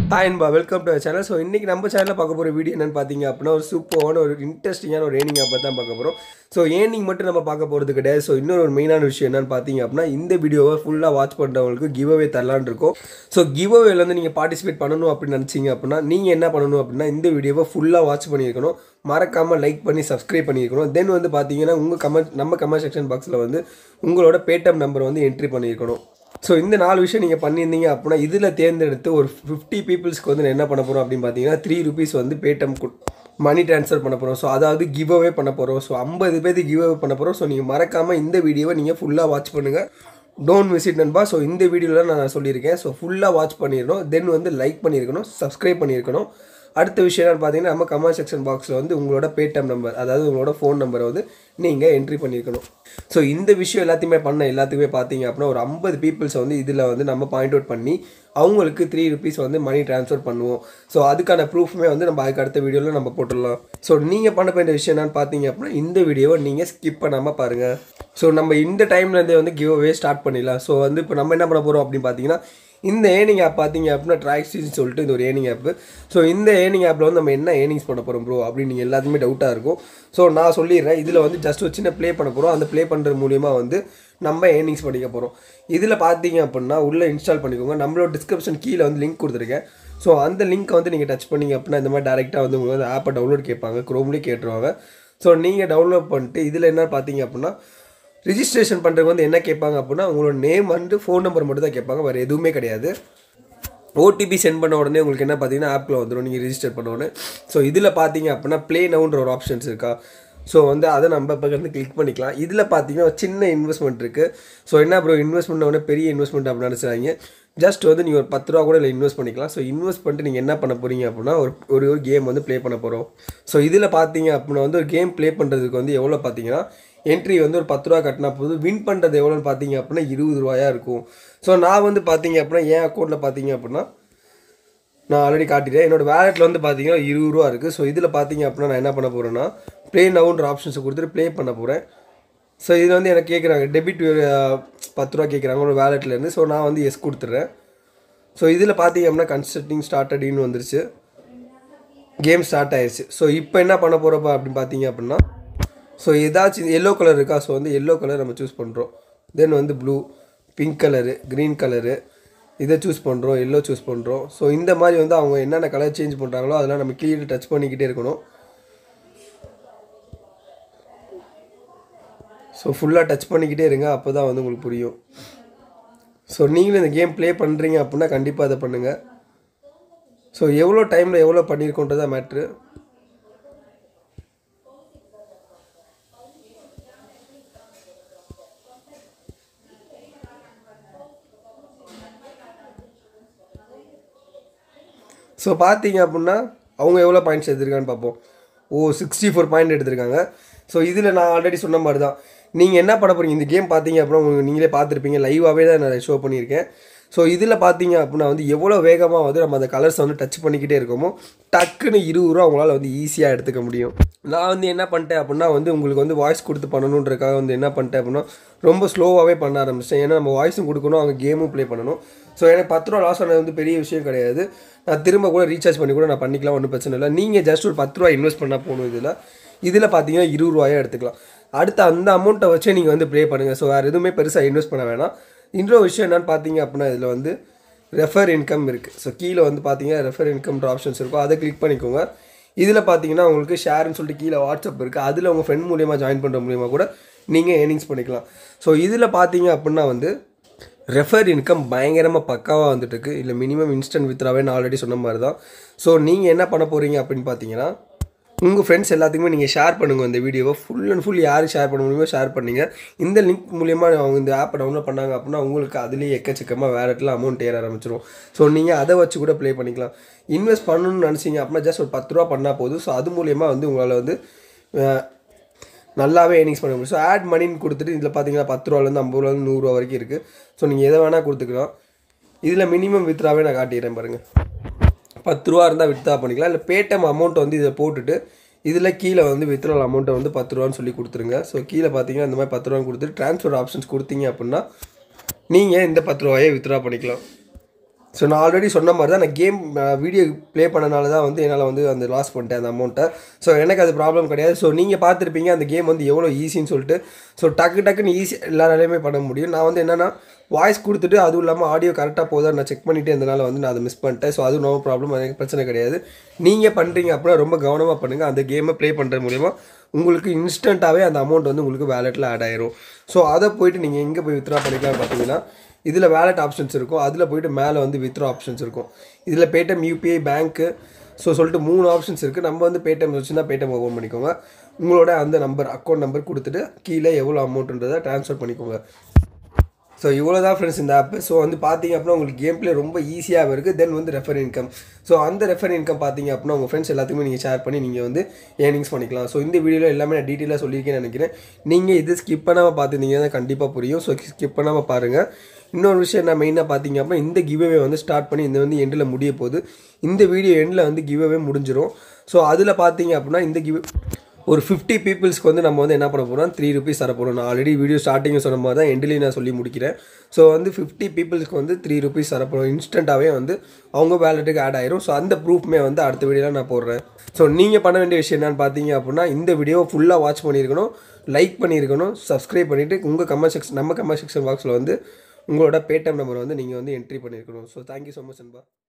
hi அன்பா welcome to channel so இன்றைக்கி நம்ம சேனலில் பார்க்க போகிற வீடியோ என்னென்னு பார்த்தீங்க அப்படின்னா ஒரு சூப்பரான ஒரு இன்ட்ரெஸ்டிங்கான ஒரு ஏர்னிங் ஆப்பை தான் பார்க்க போகிறோம் ஸோ ஏர்னிங் மட்டும் நம்ம பார்க்க போகிறது கிடையாது ஸோ இன்னொரு ஒரு மெயினான விஷயம் என்னென்னு பார்த்தீங்க அப்படின்னா இந்த வீடியோவை ஃபுல்லாக வாட்ச் பண்ணுறவங்களுக்கு கிவ் அவே தரலான்னு இருக்கும் ஸோ கிவ் அவேல வந்து நீங்கள் பார்ட்டிசிபேட் பண்ணணும் அப்படின்னு நினச்சிங்க அப்படின்னா நீங்கள் என்ன பண்ணணும் அப்படின்னா இந்த வீடியோவை ஃபுல்லாக வாட்ச் பண்ணியிருக்கணும் மறக்காமல் லைக் பண்ணி சப்ஸ்கிரைப் பண்ணியிருக்கணும் தென் வந்து பார்த்தீங்கன்னா உங்கள் கமெண்ட் நம்ம கமெண்ட் செக்ஷன் பாக்ஸில் வந்து உங்களோட பேடிஎம் நம்பர் வந்து என்ட்ரி பண்ணியிருக்கணும் ஸோ இந்த நாலு விஷயம் நீங்கள் பண்ணியிருந்தீங்க அப்படின்னா இதில் தேர்ந்தெடுத்து ஒரு ஃபிஃப்டி பீப்புள்ஸ்க்கு வந்து நான் என்ன பண்ண போகிறோம் அப்படின்னு பார்த்தீங்கன்னா த்ரீ ருபீஸ் வந்து பேடிஎம் மணி ட்ரான்ஸ்ஃபர் பண்ண போகிறோம் ஸோ அதாவது கிவ் அவே பண்ண போகிறோம் ஸோ ஐம்பது பேருக்கு கிவ் அவே பண்ண போகிறோம் ஸோ நீங்கள் மறக்காமல் இந்த வீடியோவை நீங்கள் ஃபுல்லாக வாட்ச் பண்ணுங்கள் டோன்ட் விசிட் நண்பா ஸோ இந்த வீடியோவில் நான் சொல்லியிருக்கேன் ஸோ ஃபுல்லாக வாட்ச் பண்ணிடணும் தென் வந்து லைக் பண்ணியிருக்கணும் சப்ஸ்கிரைப் பண்ணியிருக்கணும் அடுத்த விஷயம் என்னன்னு பார்த்தீங்கன்னா நம்ம கமெண்ட் செக்ஷன் பாக்ஸில் வந்து உங்களோட பேடிஎம் நம்பர் அதாவது உங்களோட ஃபோன் நம்பரை வந்து நீங்கள் என்ட்ரி பண்ணியிருக்கணும் ஸோ இந்த விஷயம் எல்லாத்தையுமே பண்ண எல்லாத்துக்குமே பார்த்தீங்க அப்படின்னா ஒரு ஐம்பது பீப்புள்ஸை வந்து இதில் வந்து நம்ம பாயிண்ட் அவுட் பண்ணி அவங்களுக்கு த்ரீ ருபீஸ் வந்து மணி ட்ரான்ஸ்ஃபர் பண்ணுவோம் ஸோ அதுக்கான ப்ரூஃப்மே வந்து நம்ம அதுக்கு அடுத்த வீடியோவில் நம்ம போட்டுடலாம் ஸோ நீங்கள் பண்ண வேண்டிய விஷயம் என்னன்னு பார்த்தீங்க அப்படின்னா இந்த வீடியோவை நீங்கள் ஸ்கிப் பண்ணாமல் பாருங்கள் ஸோ நம்ம இந்த டைம்லேருந்தே வந்து கிவ் அவே ஸ்டார்ட் பண்ணிடலாம் ஸோ வந்து இப்போ நம்ம என்ன பண்ண போகிறோம் அப்படின்னு பார்த்தீங்கன்னா இந்த ஏர்னிங் ஆப் பார்த்தீங்க அப்படின்னா ட்ராக்ஸின்னு சொல்லிட்டு இந்த ஒரு ஏர்னிங் ஆப் ஸோ இந்த ஏர்னிங் ஆப்பில் வந்து நம்ம என்ன ஏர்னிங்ஸ் பண்ண போகிறோம் ப்ரோ அப்படின்னு நீங்கள் எல்லாத்துக்குமே டவுட்டாக இருக்கும் ஸோ நான் சொல்லிடுறேன் இதில் வந்து ஜஸ்ட் ஒரு சின்ன ப்ளே பண்ண போகிறோம் அந்த ப்ளே பண்ணுறது மூலிமா வந்து நம்ம ஏர்னிங்ஸ் பண்ணிக்க போகிறோம் இதில் பார்த்தீங்க அப்படின்னா உள்ளே இன்ஸ்டால் பண்ணிக்கோங்க நம்மளோட டிஸ்கிரிப்ஷன் கீழே வந்து லிங்க் கொடுத்துருக்கேன் ஸோ அந்த லிங்க்கை வந்து நீங்கள் டச் பண்ணீங்க அப்படின்னா இந்த மாதிரி டேரெக்டாக வந்து உங்களுக்கு வந்து ஆப்பை டவுன்லோட் கேட்பாங்க க்ரோம்லேயே கேட்டுருவாங்க ஸோ நீங்கள் டவுன்லோட் பண்ணிட்டு இதில் என்ன பார்த்தீங்க அப்படின்னா ரிஜிஸ்ட்ரேஷன் பண்ணுறதுக்கு வந்து என்ன கேட்பாங்க அப்படின்னா உங்களோட நேம் வந்து ஃபோன் நம்பர் மட்டும் தான் கேட்பாங்க வேறு எதுவுமே கிடையாது ஓடிபி சென்ட் பண்ண உடனே உங்களுக்கு என்ன பார்த்தீங்கன்னா ஆப்பில் வந்துடும் நீங்கள் ரிஜிஸ்டர் பண்ண உடனே ஸோ இதில் பார்த்தீங்க அப்படின்னா ப்ளே நவுன்ற ஒரு ஆப்ஷன்ஸ் இருக்கா ஸோ வந்து அதை நம்ம இப்போ வந்து கிளிக் பண்ணிக்கலாம் இதில் பார்த்தீங்கன்னா ஒரு சின்ன இன்வெஸ்ட்மெண்ட் இருக்குது ஸோ என்ன ப்ரோ இன்வெஸ்ட்மெண்ட் உடனே பெரிய இன்வெஸ்ட்மெண்ட் அப்படின்னு நினச்சிடாங்க ஜஸ்ட் வந்து நீங்கள் ஒரு பத்து ரூபா கூட இல்லை இன்வெஸ்ட் பண்ணிக்கலாம் ஸோ இன்வெஸ்ட் பண்ணிட்டு நீங்கள் என்ன பண்ண போகிறீங்க அப்படின்னா ஒரு ஒரு ஒரு கேம் வந்து ப்ளே பண்ண போகிறோம் ஸோ இதில் பார்த்தீங்க அப்படின்னா வந்து ஒரு கேம் ப்ளே பண்ணுறதுக்கு வந்து எவ்வளோ பார்த்தீங்கன்னா என்ட்ரி வந்து ஒரு பத்து ரூபா கட்டினா போதும் வின் பண்ணுறது எவ்வளோன்னு பார்த்தீங்க அப்படின்னா இருபது ரூபாயா இருக்கும் ஸோ நான் வந்து பார்த்தீங்க அப்படின்னா என் அக்கௌண்ட்டில் பார்த்தீங்க அப்படின்னா நான் ஆல்ரெடி காட்டிட்டேன் என்னோட வேலெட்டில் வந்து பார்த்தீங்கன்னா இருபது ரூபா இருக்குது ஸோ இதில் பார்த்தீங்க அப்படின்னா நான் என்ன பண்ண போகிறேன்னா ப்ளே நவுன்ற ஆப்ஷன்ஸை கொடுத்துட்டு ப்ளே பண்ண போகிறேன் ஸோ இதில் வந்து எனக்கு கேட்குறாங்க டெபிட் பத்து ரூபா கேட்குறாங்க உங்களோட வேலெட்லேருந்து ஸோ நான் வந்து எஸ் கொடுத்துட்றேன் ஸோ இதில் பார்த்தீங்க அப்படின்னா கன்ஸ்ட்ரக்டிங் ஸ்டார்டடின்னு வந்துருச்சு கேம் ஸ்டார்ட் ஆயிடுச்சு ஸோ இப்போ என்ன பண்ண போகிறப்ப அப்படின்னு பார்த்தீங்க அப்படின்னா ஸோ ஏதாச்சும் எல்லோ கலர் இருக்கா ஸோ வந்து எல்லோ கலர் நம்ம சூஸ் பண்ணுறோம் தென் வந்து blue pink colour green colour இதை சூஸ் பண்ணுறோம் எல்லோ சூஸ் பண்ணுறோம் ஸோ இந்த மாதிரி வந்து அவங்க என்னென்ன கலர் சேஞ்ச் பண்ணுறாங்களோ அதெல்லாம் நம்ம கீழே டச் பண்ணிக்கிட்டே இருக்கணும் ஸோ ஃபுல்லாக டச் பண்ணிக்கிட்டே இருங்க அப்போ தான் வந்து உங்களுக்கு புரியும் ஸோ நீங்களும் இந்த கேம் ப்ளே பண்ணுறீங்க அப்படின்னா கண்டிப்பாக அதை பண்ணுங்கள் ஸோ எவ்வளோ டைமில் எவ்வளோ பண்ணியிருக்கோன்றதான் மேட்ரு ஸோ பார்த்தீங்க அப்படின்னா அவங்க எவ்வளோ பாயிண்ட்ஸ் எடுத்திருக்கான்னு பார்ப்போம் ஓ சிக்ஸ்டி ஃபோர் பாயிண்ட் எடுத்திருக்காங்க ஸோ இதில் நான் ஆல்ரெடி சொன்ன மாதிரி தான் நீங்கள் என்ன பண்ண போகிறீங்க இந்த கேம் பார்த்தீங்க அப்படின்னா உங்களுக்கு நீங்களே பார்த்துருப்பீங்க லைவாகவே தான் நான் ஷோ பண்ணியிருக்கேன் ஸோ இதில் பார்த்தீங்க அப்படின்னா வந்து எவ்வளோ வேகமாக வந்து நம்ம அந்த கலர்ஸை வந்து டச் பண்ணிக்கிட்டே இருக்கோமோ டக்குன்னு இருபது ரூபா அவங்களால வந்து ஈஸியாக எடுத்துக்க முடியும் நான் வந்து என்ன பண்ணிட்டேன் அப்படின்னா வந்து உங்களுக்கு வந்து வாய்ஸ் கொடுத்து பண்ணணுன்றக்காக வந்து என்ன பண்ணிட்டேன் அப்படின்னா ரொம்ப ஸ்லோவாகவே பண்ண ஆரம்பிச்சிட்டேன் ஏன்னா நம்ம வாய்ஸும் கொடுக்கணும் அவங்க கேமும் ப்ளே பண்ணணும் ஸோ எனக்கு பத்து ரூபா லாஸ் ஆனது வந்து பெரிய விஷயம் கிடையாது நான் திரும்ப கூட ரீசார்ஜ் பண்ணி கூட நான் பண்ணிக்கலாம் ஒன்றும் பிரச்சனை இல்லை நீங்கள் ஜஸ்ட் ஒரு பத்து ரூபா இன்வெஸ்ட் பண்ணால் போகணும் இதில் இதில் பார்த்தீங்கன்னா இருபது ரூபாயாக எடுத்துக்கலாம் அடுத்த அந்த அமௌண்ட்டை வச்சே நீங்கள் வந்து ப்ளே பண்ணுங்கள் ஸோ வேறு எதுவுமே பெருசாக இன்வெஸ்ட் பண்ண வேணாம் இன்னொரு விஷயம் என்னென்னு பார்த்தீங்க அப்படின்னா இதில் வந்து ரெஃபர் இன்கம் இருக்குது ஸோ கீழே வந்து பார்த்தீங்கன்னா ரெஃபர் இன்கம்ன்ற ஆப்ஷன்ஸ் இருக்கும் அதை கிளிக் பண்ணிக்கோங்க இதில் பார்த்தீங்கன்னா உங்களுக்கு ஷேர்னு சொல்லிட்டு கீழே வாட்ஸ்அப் இருக்குது அதில் உங்கள் ஃப்ரெண்ட் மூலியமாக ஜாயின் பண்ணுற மூலியமாக கூட நீங்கள் ஏர்னிங்ஸ் பண்ணிக்கலாம் ஸோ இதில் பார்த்தீங்க அப்படின்னா வந்து ரெஃபர் இன்கம் பயங்கரமாக பக்காவாக வந்துட்டு இருக்கு இல்லை மினிமம் இன்ஸ்டன்ட் வித்ராவே நான் ஆல்ரெடி சொன்ன மாதிரி தான் ஸோ நீங்கள் என்ன பண்ண போகிறீங்க அப்படின்னு பார்த்தீங்கன்னா உங்கள் ஃப்ரெண்ட்ஸ் எல்லாத்துக்குமே நீங்கள் ஷேர் பண்ணுங்கள் இந்த வீடியோவை ஃபுல் அண்ட் ஃபுல் யார் ஷேர் பண்ண முடியுமோ ஷேர் பண்ணீங்க இந்த லிங்க் மூலியமாக அவங்க இந்த ஆப்பை டவுன்லோட் பண்ணாங்க அப்படின்னா உங்களுக்கு அதுலேயே எக்கச்சக்கமாக வேறட்டில் அமௌண்ட் ஏற ஆரம்பிச்சிடும் ஸோ நீங்கள் அதை வச்சு கூட ப்ளே பண்ணிக்கலாம் இன்வெஸ்ட் பண்ணணும்னு நினச்சிங்க அப்படின்னா ஜஸ்ட் ஒரு பத்து ரூபா பண்ணால் போதும் ஸோ அது மூலியமாக வந்து உங்களால் வந்து நல்லாவே ஏர்னிங்ஸ் பண்ண முடியும் ஸோ ஆட் மணின்னு கொடுத்துட்டு இதில் பார்த்தீங்கன்னா பத்து ரூபாலேருந்து ஐம்பது ரூபாலேருந்து நூறுரூவா வரைக்கும் இருக்குது ஸோ நீங்கள் எதை வேணால் கொடுத்துக்கலாம் இதில் மினிமம் வித்ராவே நான் காட்டிடுறேன் பாருங்கள் பத்து ரூபா இருந்தால் வித்ரா பண்ணிக்கலாம் இல்லை பேடிஎம் அமௌண்ட் வந்து இதை போட்டுட்டு இதில் கீழே வந்து வித்ரால் அமௌண்ட்டை வந்து பத்து ரூபான்னு சொல்லி கொடுத்துருங்க ஸோ கீழே பார்த்தீங்கன்னா இந்த மாதிரி பத்து ரூபான்னு கொடுத்துட்டு ட்ரான்ஸ்ஃபர் ஆப்ஷன்ஸ் கொடுத்தீங்க அப்படின்னா நீங்கள் இந்த பத்து ரூபாயை வித்ரா பண்ணிக்கலாம் ஸோ நான் ஆல்ரெடி சொன்ன மாதிரி தான் நான் கேம் வீடியோ ப்ளே பண்ணனால தான் வந்து என்னால் வந்து அந்த லாஸ் பண்ணிட்டேன் அந்த அமௌண்ட்டை ஸோ எனக்கு அது ப்ராப்ளம் கிடையாது ஸோ நீங்கள் பார்த்துருப்பீங்க அந்த கேம் வந்து எவ்வளோ ஈஸின்னு சொல்லிட்டு ஸோ டக்கு டக்குன்னு ஈஸி எல்லாராலையுமே பண்ண முடியும் நான் வந்து என்னென்னா வாய்ஸ் கொடுத்துட்டு அதுவும் இல்லாமல் ஆடியோ கரெக்டாக போதா நான் செக் பண்ணிட்டு இருந்தனால வந்து நான் அதை மிஸ் பண்ணிட்டேன் ஸோ அது நோ ப்ராப்ளம் எனக்கு பிரச்சனை கிடையாது நீங்கள் பண்ணுறீங்க அப்படின்னா ரொம்ப கவனமாக பண்ணுங்கள் அந்த கேமை ப்ளே பண்ணுறது மூலிமா உங்களுக்கு இன்ஸ்டண்ட்டாகவே அந்த அமௌண்ட் வந்து உங்களுக்கு வேலெட்டில் ஆட் ஆயிரும் ஸோ அதை போயிட்டு நீங்கள் எங்கே போய் வித்ரா பண்ணிக்கலாம் பார்த்தீங்கன்னா இதில் வேலட் ஆப்ஷன்ஸ் இருக்கும் அதில் போயிட்டு மேலே வந்து வித்ரா ஆப்ஷன்ஸ் இருக்கும் இதில் பேடிஎம் யூபிஐ பேங்க்கு ஸோ சொல்லிட்டு மூணு ஆப்ஷன்ஸ் இருக்குது நம்ம வந்து பேடிஎம் வச்சுருந்தா பேடிஎம் ஓப்பன் பண்ணிக்கோங்க உங்களோட அந்த நம்பர் அக்கௌண்ட் நம்பர் கொடுத்துட்டு கீழே எவ்வளோ அமௌண்ட்டுன்றதை ட்ரான்ஸ்ஃபர் பண்ணிக்கோங்க ஸோ இவ்வளோ தான் ஃப்ரெண்ட்ஸ் இந்த ஆப் ஸோ வந்து பார்த்தீங்க அப்படின்னா உங்களுக்கு கேம் ப்ளே ரொம்ப ஈஸியாக இருக்குது தென் வந்து ரெஃபர் இன்கம் ஸோ அந்த ரெஃபர் இன்கம் பார்த்தீங்க அப்படின்னா உங்கள் ஃப்ரெண்ட்ஸ் எல்லாத்துக்குமே நீங்கள் ஷேர் பண்ணி நீங்கள் வந்து ஏர்னிங்ஸ் பண்ணிக்கலாம் ஸோ இந்த வீடியோவில் எல்லாமே நான் டீட்டெயிலாக சொல்லியிருக்கேன்னு நினைக்கிறேன் நீங்கள் இது ஸ்கிப் பண்ணாமல் பார்த்துருந்தீங்கன்னா கண்டிப்பாக புரியும் ஸோ ஸ்கிப் பண்ணாமல் பாருங்கள் இன்னொரு விஷயம் நான் மெயினாக பார்த்தீங்க அப்படின்னா இந்த கிவ்அவே வந்து ஸ்டார்ட் பண்ணி இந்த வந்து எண்டில் முடிய போகுது இந்த வீடியோ எண்டில் வந்து கிவ்அவே முடிஞ்சிடும் ஸோ அதில் பார்த்தீங்க அப்படின்னா இந்த கிவ் ஒரு ஃபிஃப்டி பீப்புள்ஸ்க்கு வந்து நம்ம வந்து என்ன பண்ண போகிறோம் த்ரீ ருபீஸ் தர போகிறோம் நான் ஆல்ரெடி வீடியோ ஸ்டார்டிங் சொன்ன மாதிரி தான் எண்ட்லேயும் நான் சொல்லி முடிக்கிறேன் ஸோ வந்து ஃபிஃப்டி பீப்புள்ஸ்க்கு வந்து த்ரீ ருபீஸ் தர போகிறோம் இன்ஸ்டண்ட்டாகவே வந்து அவங்க வேலெட்டுக்கு ஆட் ஆயிரும் ஸோ அந்த ப்ரூஃப்மே வந்து அடுத்த வீடியோவில் நான் போடுறேன் ஸோ நீங்கள் பண்ண வேண்டிய விஷயம் என்னன்னு பார்த்தீங்க அப்படின்னா இந்த வீடியோவை ஃபுல்லாக வாட்ச் பண்ணியிருக்கணும் லைக் பண்ணியிருக்கணும் சப்ஸ்கிரைப் பண்ணிவிட்டு உங்கள் கமெண்ட் செக்ஷன் நம்ம கமெண்ட் செக்ஷன் பாக்ஸில் வந்து உங்களோட பேடிஎம் நம்பர் வந்து நீங்கள் வந்து என்ட்ரி பண்ணியிருக்கணும் ஸோ தேங்க்யூ ஸோ மச் அன்பா